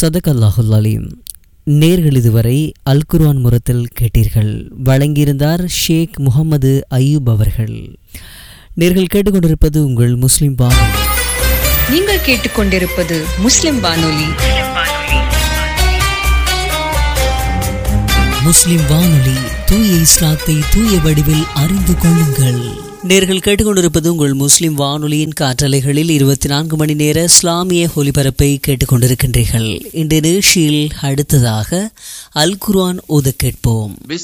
சதக் அல்லாஹுல் அலீம் நேர்கள் இதுவரை அல் குர்ஆன் முரத்தில் கேட்டீர்கள் வழங்கியிருந்தார் ஷேக் முகமது அய்யூப் அவர்கள் நேர்கள் கேட்டுக்கொண்டிருப்பது உங்கள் முஸ்லிம் வானொலி நீங்கள் கேட்டுக்கொண்டிருப்பது முஸ்லிம் வானொலி முஸ்லிம் வானொலி தூய இஸ்லாத்தை தூய வடிவில் அறிந்து கொள்ளுங்கள் நேர்கள் கேட்டுக்கொண்டிருப்பது உங்கள் முஸ்லிம் வானொலியின் காற்றலைகளில் இருபத்தி நான்கு மணி நேர இஸ்லாமிய ஒலிபரப்பை கேட்டுக்கொண்டிருக்கின்றீர்கள் இந்த நிகழ்ச்சியில் அடுத்ததாக அல் குர்ஆன் ஓத கேட்போம்